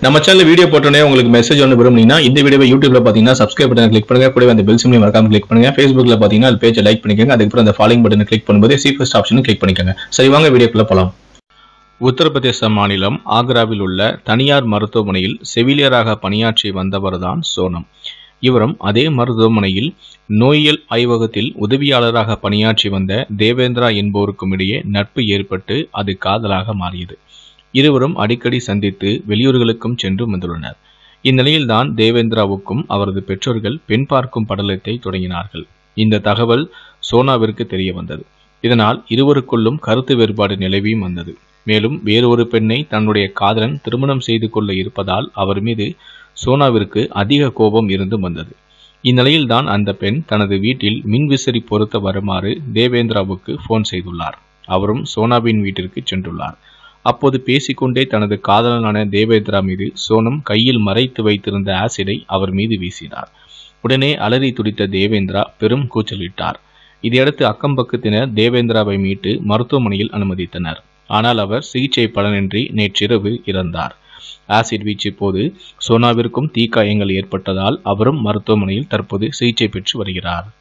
நம்ம channel video போட்டோன்னே உங்களுக்கு மெசேஜ் ஒன்று விரும்புனீங்கன்னா இந்த வீடியோவை யூடியூப்ல பார்த்தீங்கன்னா சப்ஸ்கிரைப் பட்டன் கிளிக் பண்ணுங்க கூடவே அந்த பெல் சிம்லையும் மறக்காம கிளிக் பண்ணுங்க ஃபேஸ்புக்ல பார்த்தீங்கன்னா அது பேஜை லைக் பண்ணிக்கோங்க அதுக்கப்புறம் அந்த ஃபாலோயிங் பட்டனை கிளிக் பண்ணும்போது சி ஃபர்ஸ்ட் ஆப்ஷனும் கிளிக் பண்ணிக்கோங்க சரி வாங்க வீடியோக்குள்ள போலாம் உத்தரப்பிரதேச மாநிலம் ஆக்ராவில் உள்ள தனியார் மருத்துவமனையில் செவிலியராக பணியாற்றி வந்தவர்தான் சோனம் இவரும் அதே மருத்துவமனையில் நோயியல் ஆய்வகத்தில் உதவியாளராக பணியாற்றி வந்த தேவேந்திரா என்போருக்கும் இடையே நட்பு ஏற்பட்டு அது காதலாக மாறியது இருவரும் அடிக்கடி சந்தித்து வெளியூர்களுக்கும் சென்று வந்துள்ளனர் இந்நிலையில்தான் தேவேந்திராவுக்கும் அவரது பெற்றோர்கள் பெண் பார்க்கும் படலத்தை தொடங்கினார்கள் இந்த தகவல் சோனாவிற்கு தெரிய வந்தது இதனால் இருவருக்குள்ளும் கருத்து வேறுபாடு நிலவியும் வந்தது மேலும் வேறொரு பெண்ணை தன்னுடைய காதலன் திருமணம் செய்து கொள்ள இருப்பதால் அவர் மீது சோனாவிற்கு அதிக கோபம் இருந்து வந்தது இந்நிலையில்தான் அந்த பெண் தனது வீட்டில் மின்விசிறி பொருத்த வருமாறு தேவேந்திராவுக்கு போன் செய்துள்ளார் அவரும் சோனாவின் வீட்டிற்கு சென்றுள்ளார் அப்போது பேசிக்கொண்டே தனது காதலனான தேவேந்திரா மீது சோனம் கையில் மறைத்து வைத்திருந்த ஆசிடை அவர் மீது வீசினார் உடனே அலறி துடித்த தேவேந்திரா பெரும் கூச்சலிட்டார் இதையடுத்து அக்கம்பக்கத்தினர் தேவேந்திராவை மீட்டு மருத்துவமனையில் அனுமதித்தனர் ஆனால் அவர் சிகிச்சை பலனின்றி நேற்றிரவு இறந்தார் ஆசிட் வீச்சு போது சோனாவிற்கும் தீக்காயங்கள் ஏற்பட்டதால் அவரும் மருத்துவமனையில் தற்போது சிகிச்சை பெற்று வருகிறார்